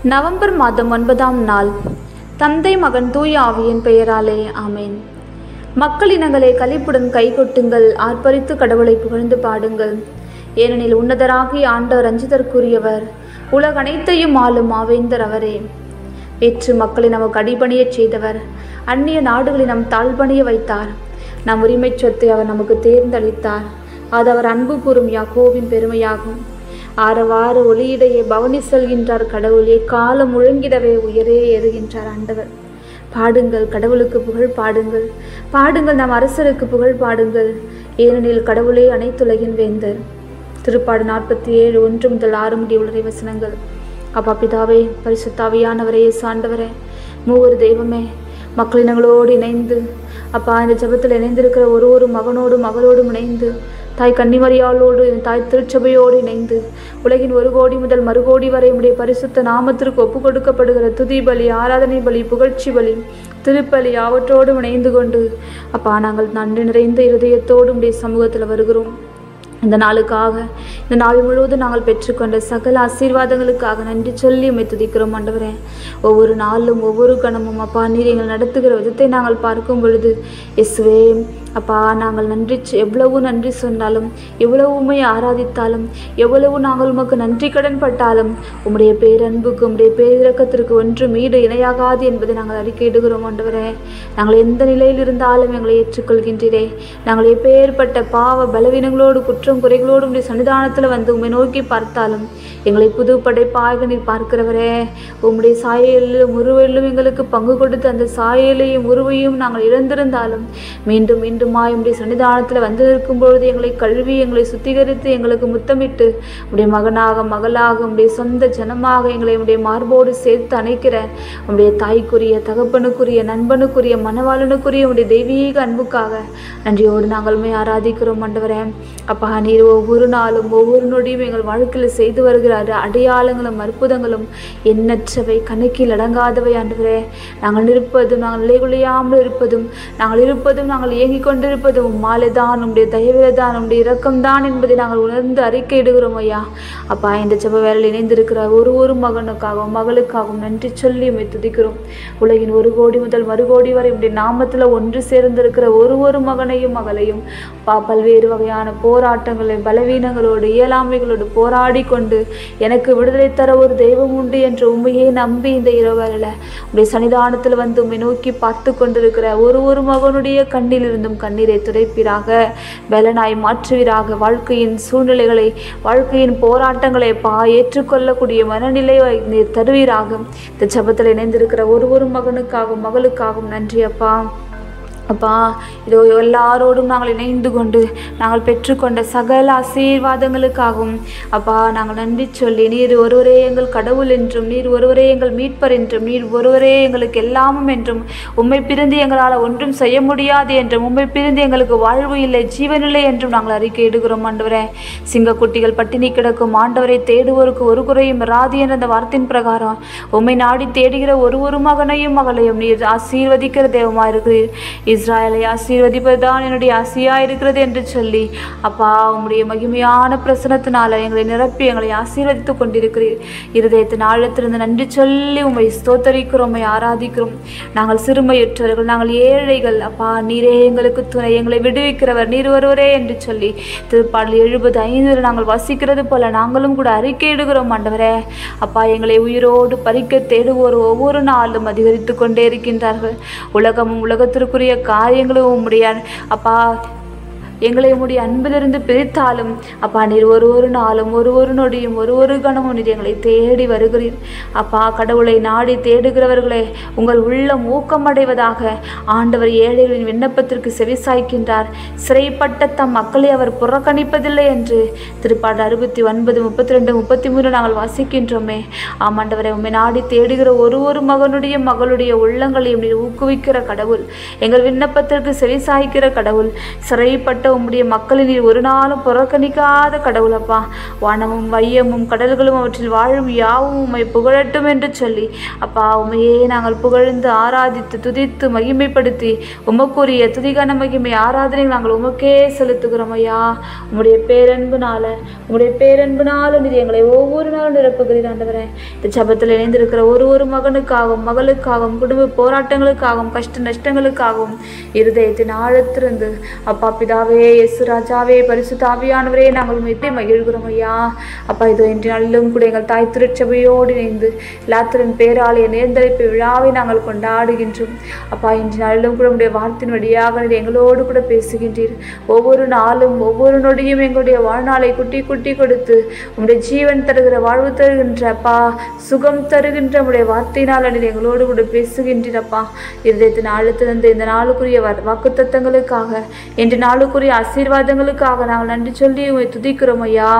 November மாதம் ஒன்பதாம் நாள் தந்தை மகன் தூய ஆவியின் பெயராலே ஆமேன் மக்களினங்களே களிப்புடன் கைகொட்டுங்கள் ஆர்ப்பரித்து கடவுளை புகழ்ந்து பாடுங்கள் ஏனெனில் உன்னதராகி ஆண்டவர் ரஞ்சிதற்குரியவர் உலகனைத்தையும் ஆளும் ஆவேந்தர் அவரே வேற்று மக்களை நமக்கு அடிபணியச் செய்தவர் அந்நிய நாடுகளை நம் தாழ்பணிய வைத்தார் நம் உரிமைச் சொத்தை அவர் நமக்கு தேர்ந்தளித்தார் அது அவர் அன்பு கூறும் யாக்கோவின் பெருமையாகும் ஆரவார ஒளியிடையே பவனி செல்கின்றார் கடவுளே காலம் முழங்கிடவே உயரே ஏறுகின்றார் ஆண்டவர் பாடுங்கள் கடவுளுக்கு புகழ் பாடுங்கள் பாடுங்கள் நம் அரசருக்கு புகழ் பாடுங்கள் ஏனெனில் கடவுளே அனைத்துலகின் வேந்தர் திருப்பாடு நாற்பத்தி ஏழு ஒன்று முதல் ஆறு முடிய உள்ள வசனங்கள் அப்பா பிதாவே பரிசுத்தாவியானவரே சாண்டவரே மூவர் தெய்வமே மக்களினங்களோடு இணைந்து அப்பா இந்த ஜெபத்தில் இணைந்திருக்கிற ஒரு ஒரு மகனோடும் மகளோடும் இணைந்து தாய் கன்னிமரியாளோடு தாய் திருச்சபையோடு இணைந்து உலகின் ஒரு கோடி முதல் மறுகோடி வரை உடைய பரிசுத்த நாமத்திற்கு ஒப்பு கொடுக்கப்படுகிற துதி பலி ஆராதனை பலி புகழ்ச்சி பலி திருப்பலி அவற்றோடு இணைந்து கொண்டு அப்பா நாங்கள் நன்றி நிறைந்த இருதயத்தோடு உடைய சமூகத்தில் வருகிறோம் இந்த நாளுக்காக இந்த நாள் முழுவதும் நாங்கள் பெற்றுக்கொண்ட சகல ஆசீர்வாதங்களுக்காக நன்றி சொல்லி உம்மை துதிக்கிறோம் ஆண்டவரே ஒவ்வொரு நாளும் ஒவ்வொரு கணமும் அப்பா நீர் எங்கள் நடத்துகிற விதத்தை நாங்கள் பார்க்கும் பொழுது இயேசுவே அப்பா நாங்கள் நன்றி சொ- எவ்வளவு நன்றி சொன்னாலும் எவ்வளவு உண்மை ஆராதித்தாலும் எவ்வளவு நாங்கள் உமக்கு நன்றி கடன் பட்டாலும் உம்முடைய பேரன்புக்கு உம்முடைய பேரிரக்கத்திற்கு ஒன்றும் ஈடு இணையாகாது என்பதை நாங்கள் அறிக்கையிடுகிறோம் ஆண்டவரே நாங்கள் எந்த நிலையில் இருந்தாலும் எங்களை ஏற்றுக்கொள்கின்றீரே நாங்கள் எப்பேற்பட்ட பாவ பலவீனங்களோடு குற்றம் குறைகளோடு உடைய சன்னிதானத்தில் வந்து உம்மை நோக்கி பார்த்தாலும் எங்களை புது படைப்பாக நீர் பார்க்கிறவரே உம்முடைய சாயலிலும் உருவிலும் எங்களுக்கு பங்கு கொடுத்து அந்த சாயலையும் உருவையும் நாங்கள் இழந்திருந்தாலும் மீண்டும் மீண்டுமாய் உம்முடைய சன்னிதானத்தில் வந்து நிற்கும் பொழுது எங்களை கழுவி எங்களை சுத்திகரித்து எங்களுக்கு முத்தமிட்டு உம்முடைய மகனாக மகளாக உம்முடைய சொந்த ஜனமாக எங்களை உம்முடைய மார்போடு சேர்த்து அணைக்கிற உம்முடைய தாய்க்குரிய தகப்பனுக்குரிய நண்பனுக்குரிய மனவாளனுக்குரிய உம்முடைய தெய்வீக அன்புக்காக நன்றியோடு நாங்கள் உம்மை ஆராதிக்கிறோம் ஆண்டவரே அப்பா நீர் ஒவ்வொரு நாளும் ஒவ்வொரு நொடியும் எங்கள் வாழ்க்கையில் செய்து வருகிற அட- அடையாளங்களும் அற்புதங்களும் எண்ணற்றவை கணக்கில் அடங்காதவை ஆண்டவரே நாங்கள் இருப்பதும் நாங்கள் நிலைகுலையாமல் இருப்பதும் நாங்கள் இருப்பதும் நாங்கள் இயங்கிக் கொண்டிருப்பதும் உம்மாலே தான் உம்முடைய தயவிலே தான் உம்முடைய இரக்கம்தான் என்பதை நாங்கள் உணர்ந்து அறிக்கையிடுகிறோம் ஐயா அப்பா இந்த ஜெப வேலையில் இணைந்திருக்கிற ஒரு ஒரு மகனுக்காகவும் மகளுக்காகவும் நன்றி சொல்லி உம்மை துதிக்கிறோம் உலகின் ஒரு கோடி முதல் மறுகோடி வரை உம்முடைய நாமத்தில் ஒன்று சேர்ந்திருக்கிற ஒரு ஒரு மகனையும் மகளையும் பா பல்வேறு வகையான போராட்டங்களை பலவீனங்களோடு இயலாமைகளோடு போராடி கொண்டு எனக்கு விடுதலை தர ஒரு தெய்வம் உண்டு என்ற உண்மையை நம்பி இந்த இரவரில் உடைய சன்னிதானத்தில் வந்து உம்மை நோக்கி பார்த்து கொண்டிருக்கிற ஒரு ஒரு மகனுடைய கண்ணிலிருந்தும் கண்ணீரை துடைப்பீராக பலனாய் மாற்றுவீராக வாழ்க்கையின் சூழ்நிலைகளை வாழ்க்கையின் போராட்டங்களை பா ஏற்றுக்கொள்ளக்கூடிய மனநிலையை நீர் தருவீராக இந்த ஜெபத்தில் இணைந்திருக்கிற ஒரு ஒரு மகனுக்காகவும் மகளுக்காகவும் நன்றி அப்பா அப்பா இதோ எல்லாரோடும் நாங்கள் இணைந்து கொண்டு நாங்கள் பெற்றுக்கொண்ட சகல ஆசீர்வாதங்களுக்காகவும் அப்பா நாங்கள் நன்றி சொல்லி நீர் ஒருவரே எங்கள் கடவுள் என்றும் நீர் ஒருவரே எங்கள் மீட்பர் என்றும் நீர் ஒருவரே எங்களுக்கு எல்லாமும் என்றும் உம்மை பிரிந்து எங்களால் ஒன்றும் செய்ய முடியாது என்றும் உம்மை பிரிந்து எங்களுக்கு வாழ்வு இல்லை ஜீவனில்லை என்றும் நாங்கள் அறிக்கையிடுகிறோம் ஆண்டவரே சிங்கக்குட்டிகள் பட்டினி கிடக்கும் ஆண்டவரை தேடுவோருக்கு ஒரு குறையும் இராது என்ற அந்த வார்த்தையின் பிரகாரம் உம்மை நாடி தேடுகிற ஒரு ஒரு மகனையும் மகளையும் நீர் ஆசீர்வதிக்கிற தெய்வமா இருக்கிறீர் இஸ்ராயலை ஆசீர்வதிப்பதுதான் என்னுடைய ஆசையா இருக்கிறது என்று சொல்லி அப்பா உம்முடைய மகிமையான பிரசனத்தினால எங்களை நிரப்பி எங்களை ஆசீர்வதித்துக் கொண்டிருக்கிறீர் இருதயத்தின் ஆழத்திலிருந்து நன்றி சொல்லி உம்மை ஸ்தோத்தரிக்கிறோம் உம்மை ஆராதிக்கிறோம் நாங்கள் சிறுமையுற்றவர்கள் நாங்கள் ஏழைகள் அப்பா நீரே எங்களுக்கு துணை எங்களை விடுவிக்கிறவர் நீர் ஒருவரே என்று சொல்லி திருப்பாடல் எழுபது ஐந்தில் நாங்கள் வசிக்கிறது போல நாங்களும் கூட அறிக்கையிடுகிறோம் ஆண்டவரே அப்பா எங்களை உயிரோடு பறிக்க தேடுவோர் ஒவ்வொரு நாளும் அதிகரித்து கொண்டே இருக்கின்றார்கள் உலகமும் உலகத்திற்குரிய காரியங்களும் உம்முடைய அப்பா எங்களை உம்முடைய அன்பிலிருந்து பிரித்தாலும் அப்பா நீர் ஒரு ஒரு நாளும் ஒரு ஒரு நொடியும் ஒரு ஒரு கணமும் நீர் எங்களை தேடி வருகிறீர் அப்பா கடவுளை நாடி தேடுகிறவர்களே உங்கள் உள்ளம் ஊக்கமடைவதாக ஆண்டவர் ஏழைகளின் விண்ணப்பத்திற்கு செவிசாய்க்கின்றார் சிறைப்பட்ட தம் மக்களை அவர் புறக்கணிப்பதில்லை என்று திருப்பாடு அறுபத்தி ஒன்பது முப்பத்தி ரெண்டு முப்பத்தி மூணு நாங்கள் வாசிக்கின்றோமே ஆமாண்டவரை உம்மை நாடி தேடுகிற ஒரு ஒரு மகனுடைய மகளுடைய உள்ளங்களையும் நீர் ஊக்குவிக்கிற கடவுள் எங்கள் விண்ணப்பத்திற்கு செவிசாய்க்கிற கடவுள் சிறைப்பட்ட உம்முடைய மக்களை நீர் ஒரு நாளும் புறக்கணிக்காத கடவுளப்பா வானமும் வையமும் கடல்களும் அவற்றில் வாழும் யாவும் உம்மை புகழட்டும் என்று சொல்லி அப்பா உம்மையே நாங்கள் புகழ்ந்து ஆராதித்து துதித்து மகிமைப்படுத்தி உமக்குரிய துதிகான மகிமை ஆராதனை நாங்கள் உமக்கே செலுத்துகிறோம் ஐயா உம்முடைய பேரன்புனால உம்முடைய பேரன்புனால நீர் எங்களை ஒவ்வொரு நாளும் நிரப்புகிறீர் ஆண்டவரே இந்த ஜபத்தில் இணைந்திருக்கிற ஒரு ஒரு மகனுக்காகவும் மகளுக்காகவும் குடும்ப போராட்டங்களுக்காகவும் கஷ்ட நஷ்டங்களுக்காகவும் இருதயத்தின் ஆழத்திலிருந்து அப்பா பிதாவே இயேசு ராஜாவே பரிசுத்தாவியானவரே நாங்கள் உண்மை மகிழ்கிறோம் ஐயா அப்பா இதோ இன்று நாளிலும் கூட எங்கள் தாய் திருச்சபையோடு இணைந்து லாத்திரன் பேராலய நேர்ந்தளிப்பு விழாவை நாங்கள் கொண்டாடுகின்றோம் அப்பா இன்று நாளிலும் கூட உடைய வார்த்தையின் வழியாக நீர் எங்களோடு கூட பேசுகின்றீர் ஒவ்வொரு நாளும் ஒவ்வொரு நொடியும் எங்களுடைய வாழ்நாளை குட்டி குட்டி கொடுத்து உம்முடைய ஜீவன் தருகிற வாழ்வு தருகின்ற அப்பா சுகம் தருகின்ற உடைய வார்த்தையினால் நீர் எங்களோடு கூட பேசுகின்றீரப்பா இருதயத்தின் ஆழத்திலிருந்து இந்த நாளுக்குரிய வாக்கு தத்தங்களுக்காக இன்று நாளுக்குரிய ஆசீர்வாதங்களுக்காக நாங்கள் நன்றி சொல்லி உம்மை துதிக்கிறோம் ஐயா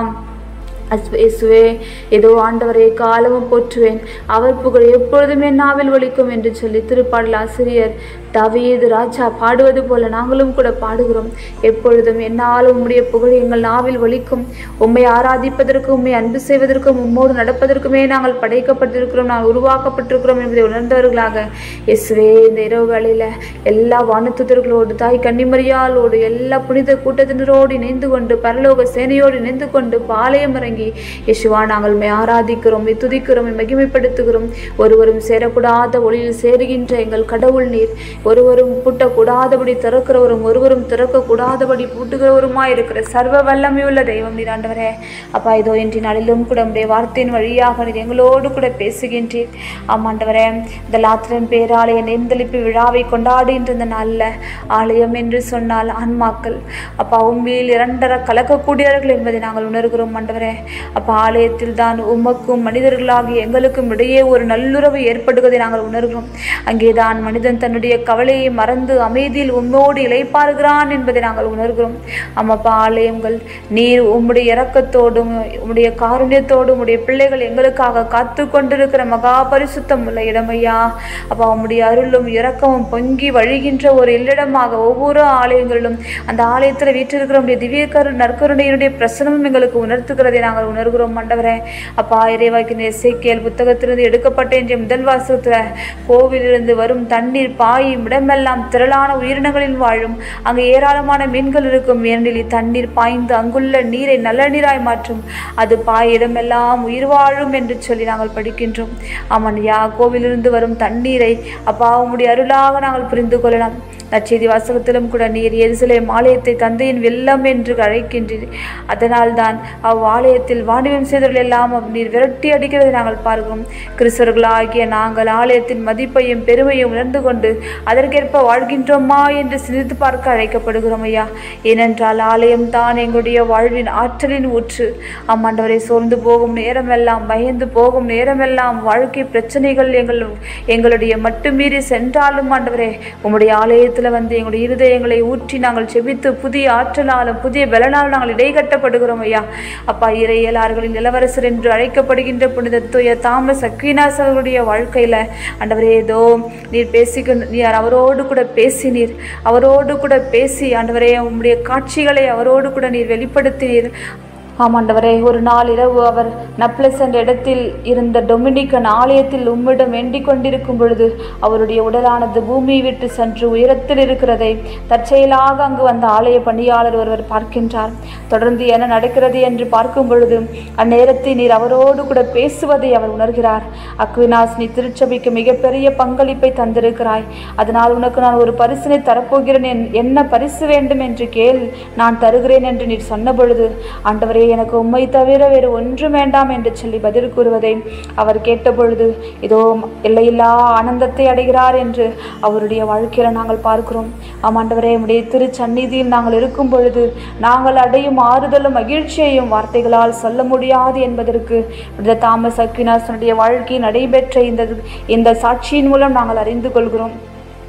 அஸ்- இயேசுவே ஏதோ ஆண்டவரை காலமும் போற்றுவேன் அவர் புகழ் எப்பொழுதுமே நாவில் ஒலிக்கும் என்று சொல்லி திருப்பாடல் ஆசிரியர் தாவீது ராஜா பாடுவது போல நாங்களும் கூட பாடுகிறோம் எப்பொழுதும் என்னாலும் உம்முடைய புகழ் எங்கள் நாவில் ஒலிக்கும் உம்மை ஆராதிப்பதற்கும் உம்மை அன்பு செய்வதற்கும் உம்மோடு நடப்பதற்குமே நாங்கள் படைக்கப்பட்டிருக்கிறோம் நாங்கள் உருவாக்கப்பட்டிருக்கிறோம் என்பதை உணர்ந்தவர்களாக இயேசுவே இந்த இரவு வேளையில எல்லா வானத்துதர்களோடு தாய் கன்னிமரியாளோடு எல்லா புனித கூட்டத்தினரோடு இணைந்து கொண்டு பரலோக சேனையோடு இணைந்து கொண்டு பாளையம் இறங்கி இயேசுவா நாங்கள் உம்மை ஆராதிக்கிறோம் உம்மை துதிக்கிறோம் உம்மை மகிமைப்படுத்துகிறோம் ஒருவரும் சேரக்கூடாத ஒளியில் சேருகின்ற எங்கள் கடவுள் நீர் ஒருவரும் பூட்டக்கூடாதபடி திறக்கிறவரும் ஒருவரும் திறக்கக்கூடாதபடி பூட்டுகிறவருமாய் இருக்கிற சர்வ வல்லமையுள்ள தெய்வம் நீர் ஆண்டவரே அப்பா இதோ இன்றைய நாளிலும் கூட உடைய வார்த்தையின் வழியாக நீர் எங்களோடு கூட பேசுகின்றீர் ஆமாண்டவரே இந்த லாத்திரன் பேராலய நேர்ந்தளிப்பு விழாவை கொண்டாடுகின்ற இந்த நாளில் ஆலயம் என்று சொன்னால் ஆன்மாக்கள் அப்பா உண்மையில் இரண்டர கலக்கக்கூடியவர்கள் என்பதை நாங்கள் உணர்கிறோம் ஆண்டவரே அப்பா ஆலயத்தில் தான் உமக்கும் மனிதர்களாகி எங்களுக்கும் இடையே ஒரு நல்லுறவு ஏற்படுவதை நாங்கள் உணர்கிறோம் அங்கேதான் மனிதன் தன்னுடைய கவலையை மறந்து அமைதியில் உம்மோடு இளைப்பாறுகிறான் என்பதை நாங்கள் உணர்கிறோம் ஆமாப்பா ஆலயங்கள் நீர் உம்முடைய இரக்கத்தோடும் உம்முடைய காருண்யத்தோடும் உம்முடைய பிள்ளைகள் எங்களுக்காக காத்து கொண்டிருக்கிற மகா பரிசுத்தம் உள்ள இடமையா அப்பா உம்முடைய அருளும் இரக்கமும் பொங்கி வழிகின்ற ஒரு இல்லிடமாக ஒவ்வொரு ஆலயங்களிலும் அந்த ஆலயத்தில் வீற்றிருக்கிற உடைய திவ்ய கரு நற்கருணையினுடைய பிரசனமும் எங்களுக்கு உணர்த்துகிறதை நாங்கள் உணர்கிறோம் மண்டவரே அப்பா இறைவாக்கின இசைக்கியல் புத்தகத்திலிருந்து எடுக்கப்பட்ட இன்றைய முதல் வாசகத்தில் கோவிலிருந்து வரும் தண்ணீர் பாயும் இடமெல்லாம் திரளான உயிரினங்களில் வாழும் அங்கு ஏராளமான மீன்கள் இருக்கும் ஏனெனில் இத்தண்ணீர் பாய்ந்து அங்குள்ள நீரை நல்ல நீராய் மாற்றும் அது பாய் இடமெல்லாம் உயிர் வாழும் என்று சொல்லி நாங்கள் படிக்கின்றோம் ஆமாம் யா கோவிலிருந்து வரும் தண்ணீரை அப்பா உம்முடைய அருளாக நாங்கள் புரிந்து கொள்ளலாம் நற்செய்தி வாசகத்திலும் கூட நீர் எருசலேம் ஆலயத்தை தந்தையின் வெள்ளம் என்று அழைக்கின்றீர் அதனால் தான் அவ்வாலயத்தில் வாணிபம் செய்தவர்கள் எல்லாம் நீர் விரட்டி அடிக்கிறதை நாங்கள் பார்க்கிறோம் கிறிஸ்தவர்களாகிய நாங்கள் ஆலயத்தின் மதிப்பையும் பெருமையும் உணர்ந்து கொண்டு அதற்கேற்ப வாழ்கின்றோமா என்று சிந்தித்து பார்க்க அழைக்கப்படுகிறோம் ஐயா ஏனென்றால் ஆலயம் தான் எங்களுடைய வாழ்வின் ஆற்றலின் ஊற்று அம்மாண்டவரை சோர்ந்து போகும் நேரமெல்லாம் பயந்து போகும் நேரமெல்லாம் வாழ்க்கை பிரச்சனைகள் எங்கள் எங்களுடைய மட்டுமீறி சென்றாலும் ஆண்டவரே உம்முடைய ஆலயத்தில் வந்து எங்களுடைய இருதயங்களை ஊற்றி நாங்கள் செபித்து புதிய ஆற்றலாலும் புதிய பலனாலும் நாங்கள் இடைகட்டப்படுகிறோம் ஐயா அப்பா இறையலார்களின் இளவரசர் என்று அழைக்கப்படுகின்ற புனித தூய தாமஸ் அக்வீனாஸ் அவர்களுடைய வாழ்க்கையில் ஆண்டவரே ஏதோ நீர் பேசிக்க நீர் அவரோடு கூட பேசினீர் அவரோடு கூட பேசி ஆண்டவரே உம்முடைய காட்சிகளை அவரோடு கூட நீர் வெளிப்படுத்தினீர் ஆமாண்டவரே ஒரு நாள் இரவு அவர் நப்ளஸ் என்ற இடத்தில் இருந்த டொமினிக்கன் ஆலயத்தில் உம்மிடம் வேண்டிக் கொண்டிருக்கும் பொழுது அவருடைய உடலானது பூமியை விட்டு சென்று உயரத்தில் இருக்கிறதை தற்செயலாக அங்கு வந்த ஆலய பணியாளர் ஒருவர் பார்க்கின்றார் தொடர்ந்து என்ன நடக்கிறது என்று பார்க்கும் பொழுது அந்நேரத்தில் நீர் அவரோடு கூட பேசுவதை அவர் உணர்கிறார் அக்வினாஸ் நீ திருச்சபைக்கு மிகப்பெரிய பங்களிப்பை தந்திருக்கிறாய் அதனால் உனக்கு நான் ஒரு பரிசினை தரப்போகிறேன் என்- என்ன பரிசு வேண்டும் என்று கேள் நான் தருகிறேன் என்று நீர் சொன்ன பொழுது ஆண்டவரே எனக்கு உம்மை தவிர வேறு ஒன்றும் வேண்டாம் என்று சொல்லி பதில் கூறுவதை அவர் கேட்டபொழுது இதோ எல்லையில்லா ஆனந்தத்தை அடைகிறார் என்று அவருடைய வாழ்க்கையில் நாங்கள் பார்க்கிறோம் ஆமாண்டவரே உடைய திருச்சந்நிதியில் நாங்கள் இருக்கும் பொழுது நாங்கள் அடையும் ஆறுதலும் மகிழ்ச்சியையும் வார்த்தைகளால் சொல்ல முடியாது என்பதற்கு இந்த தாமஸ் அக்வினாசனுடைய வாழ்க்கையில் நடைபெற்ற இந்த இந்த சாட்சியின் மூலம் நாங்கள் அறிந்து கொள்கிறோம்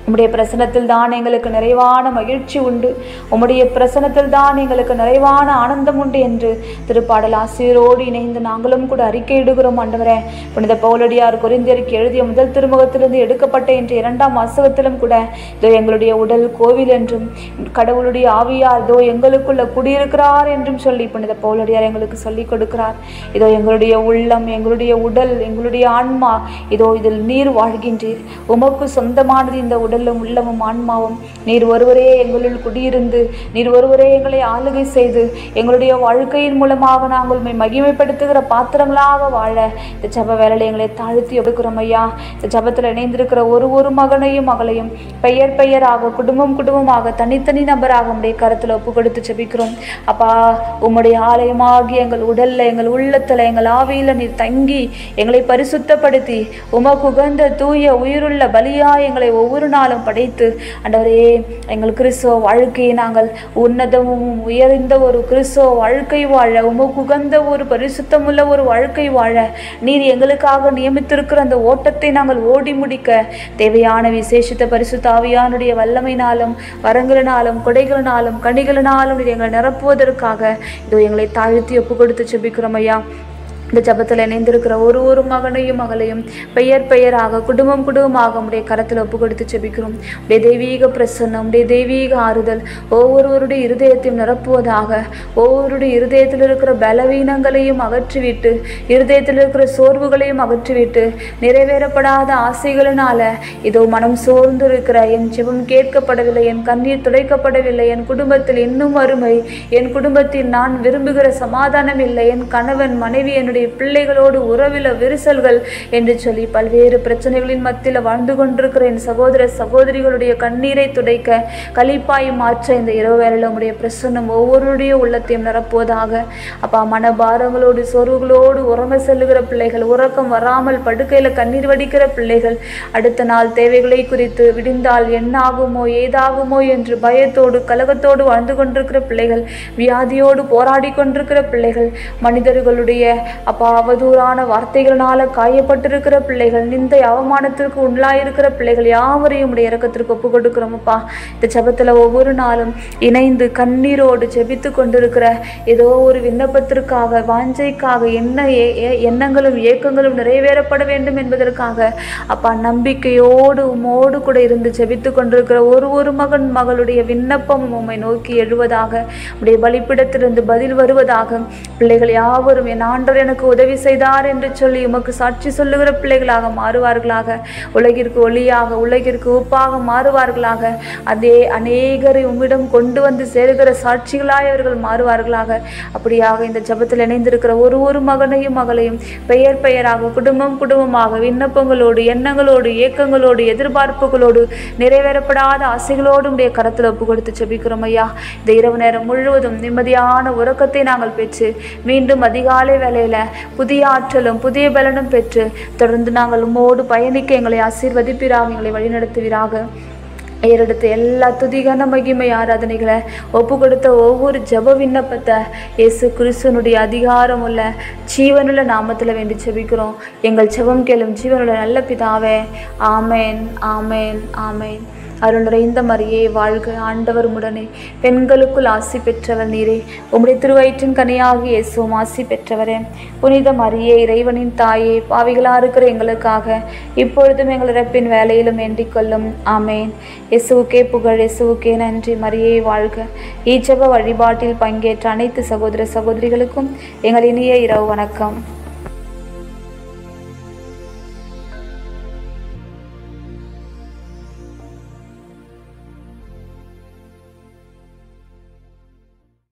உம்முடைய பிரசனத்தில் தான் எங்களுக்கு நிறைவான மகிழ்ச்சி உண்டு உம்முடைய பிரசனத்தில் தான் எங்களுக்கு நிறைவான ஆனந்தம் உண்டு என்று திருப்பாடல் ஆசிரியரோடு இணைந்து நாங்களும் கூட அறிக்கையிடுகிறோம் ஆண்டவரே புனித பவுலடியார் குறிந்தியருக்கு எழுதிய முதல் திருமுகத்திலிருந்து எடுக்கப்பட்ட இன்று இரண்டாம் வாசகத்திலும் கூட இதோ எங்களுடைய உடல் கோவில் என்றும் கடவுளுடைய ஆவியார் இதோ எங்களுக்குள்ள குடியிருக்கிறார் என்றும் சொல்லி புனித பவுலடியார் எங்களுக்கு சொல்லிக் கொடுக்கிறார் இதோ எங்களுடைய உள்ளம் எங்களுடைய உடல் எங்களுடைய ஆன்மா இதோ இதில் நீர் வாழ்கின்றீர் உமக்கு சொந்தமானது இந்த உடலும் உள்ளமும் ஆன்மாவும் நீர் ஒருவரே எங்களுள் குடியிருந்து நீர் ஒருவரே எங்களை ஆளுகை செய்து எங்களுடைய வாழ்க்கையின் மூலமாக நாங்கள் உம்மை மகிமைப்படுத்துகிற பாத்திரங்களாக வாழ இந்த ஜப வேலையை எங்களை தாழ்த்தி எடுக்கிறோம் ஐயா இந்த ஜபத்தில் இணைந்திருக்கிற ஒரு ஒரு மகனையும் மகளையும் பெயர் பெயராக குடும்பம் குடும்பமாக தனித்தனி நபராக உம்முடைய கருத்தில் ஒப்பு கொடுத்து ஜெபிக்கிறோம் அப்பா உம்முடைய ஆலயமாகி எங்கள் உடல்ல எங்கள் உள்ளத்துல எங்கள் ஆவியில நீர் தங்கி எங்களை பரிசுத்தப்படுத்தி உமக்கு உகந்த தூய உயிருள்ள பலியா எங்களை ஒவ்வொரு நாளும் படைத்து ஆண்டவரே எங்கள் கிறிஸ்துவ வாழ்க்கையை நாங்கள் உன்னதமும் உயர்ந்த ஒரு கிறிஸ்துவ வாழ்க்கை வாழ உமக்கு உகந்த ஒரு பரிசுத்தமுள்ள ஒரு வாழ்க்கை வாழ நீர் எங்களுக்காக நியமித்திருக்கிற அந்த ஓட்டத்தை நாங்கள் ஓடி முடிக்க தேவையான விசேஷித்த பரிசுத்த ஆவியானுடைய வல்லமையினாலும் வரங்களினாலும் கொடைகளினாலும் கனிகளினாலும் நீர் எங்களை நிரப்புவதற்காக இதோ எங்களை தாழ்த்தி ஒப்பு கொடுத்து செபிக்கிறோம் ஐயா இந்த ஜபத்தில் இணைந்திருக்கிற ஒரு ஒரு மகனையும் மகளையும் பெயர் பெயராக குடும்பம் குடும்பமாக உடைய கரத்தில் ஒப்பு கொடுத்து செபிக்கிறோம் உடைய தெய்வீக பிரசன்னம் உடைய தெய்வீக ஆறுதல் ஒவ்வொருவருடைய இருதயத்தையும் நிரப்புவதாக ஒவ்வொருடைய இருதயத்தில் இருக்கிற பலவீனங்களையும் அகற்றிவிட்டு இருதயத்தில் இருக்கிற சோர்வுகளையும் அகற்றிவிட்டு நிறைவேறப்படாத ஆசைகளினால இதோ மனம் சோர்ந்து இருக்கிற என் ஜெபம் கேட்கப்படவில்லை என் கண்ணீர் துடைக்கப்படவில்லை என் குடும்பத்தில் இன்னும் அருமை என் குடும்பத்தில் நான் விரும்புகிற சமாதானம் இல்லை என் கணவன் மனைவி என்னுடைய பிள்ளைகளோடு உறவில விரிசல்கள் என்று சொல்லி பல்வேறு பிரச்சனைகளின் மத்தியில் வாழ்ந்து கொண்டிருக்கிற என் சகோதர சகோதரிகளுடைய கண்ணீரை துடைக்க களிப்பாய் மாற்ற இந்த இரவு வேளையில் உம்முடைய பிரசன்னம் ஒவ்வொருடைய உள்ளத்தையும் நிரப்புவதாக அப்பா மனபாரங்களோடு சோர்வுகளோடு உறங்க செல்லுகிற பிள்ளைகள் உறக்கம் வராமல் படுக்கையில் கண்ணீர் வடிக்கிற பிள்ளைகள் அடுத்த நாள் தேவைகளை குறித்து விடிந்தால் என்ன ஆகுமோ ஏதாகுமோ என்று பயத்தோடு கலகத்தோடு வாழ்ந்து கொண்டிருக்கிற பிள்ளைகள் வியாதியோடு போராடி கொண்டிருக்கிற பிள்ளைகள் மனிதர்களுடைய அப்பா அவதூறான வார்த்தைகளினால காயப்பட்டிருக்கிற பிள்ளைகள் நிந்தை அவமானத்திற்கு உள்ளாயிருக்கிற பிள்ளைகள் யாவரையும் உடைய இறக்கத்திற்கு ஒப்பு கொடுக்கிறோம் அப்பா இந்த ஜெபத்தில் ஒவ்வொரு நாளும் இணைந்து கண்ணீரோடு ஜெபித்து கொண்டிருக்கிற ஏதோ ஒரு விண்ணப்பத்திற்காக வாஞ்சைக்காக என்ன ஏ- ஏ- எண்ணங்களும் ஏக்கங்களும் நிறைவேறப்பட வேண்டும் என்பதற்காக அப்பா நம்பிக்கையோடு உம்மோடு கூட இருந்து ஜெபித்து கொண்டிருக்கிற ஒரு ஒரு மகன் மகளுடைய விண்ணப்பமும் உம்மை நோக்கி எழுவதாக உடைய பலிப்பிடத்திலிருந்து பதில் வருவதாக பிள்ளைகள் யாவரும் என் ஆண்டவர் எனக்கு உதவி செய்தார் என்று சொல்லி உமக்கு சாட்சி சொல்லுகிற பிள்ளைகளாக மாறுவார்களாக உலகிற்கு ஒளியாக உலகிற்கு உப்பாக மாறுவார்களாக அதே அநேகரை உம்மிடம் கொண்டு வந்து சேருகிற சாட்சிகளாய் அவர்கள் மாறுவார்களாக அப்படியாக இந்த ஜெபத்தில் இணைந்திருக்கிற ஒரு ஒரு மகனையும் மகளையும் பெயர் பெயராக குடும்பம் குடும்பமாக விண்ணப்பங்களோடு எண்ணங்களோடு ஏக்கங்களோடு எதிர்பார்ப்புகளோடு நிறைவேறப்படாத ஆசைகளோடு உடைய கரத்தில் ஒப்பு கொடுத்து ஜெபிக்கிறோம் ஐயா இந்த இரவு நேரம் முழுவதும் நிம்மதியான உறக்கத்தை நாங்கள் பெற்று மீண்டும் அதிகாலை வேளையில புதிய ஆற்றலும் புதிய பலனும் பெற்று தொடர்ந்து நாங்கள் உம்மோடு பயணிக்க எங்களை ஆசீர்வதிப்பீராக எங்களை வழிநடத்துவீராக ஏறெடுத்த எல்லா துதிகன மகிமை ஆராதனைகளை ஒப்பு கொடுத்த ஒவ்வொரு ஜெப விண்ணப்பத்தை இயேசு கிறிஸ்துவனுடைய அதிகாரமுள்ள ஜீவனுள்ள நாமத்தில் வேண்டி ஜெபிக்கிறோம் எங்கள் ஜெபம் கேளும் ஜீவனுள்ள நல்ல பிதாவே ஆமேன் ஆமேன் ஆமேன் அருள் நிறைந்த மரியே வாழ்க ஆண்டவர் உடனே பெண்களுக்குள் ஆசி பெற்றவர் நீரே உம்முடைய திருவயிற்றின் கனியாகி இயேசுவும் ஆசி பெற்றவரே புனித மரியே இறைவனின் தாயே பாவிகளா இருக்கிற எங்களுக்காக இப்பொழுதும் எங்கள் இறப்பின் வேலையிலும் வேண்டிக் கொள்ளும் ஆமேன் இயேசுவுக்கே புகழ் இயேசுவுக்கே நன்றி மரியே வாழ்க ஈச்சப வழிபாட்டில் பங்கேற்ற அனைத்து சகோதர சகோதரிகளுக்கும் எங்கள் இனிய இரவு வணக்கம்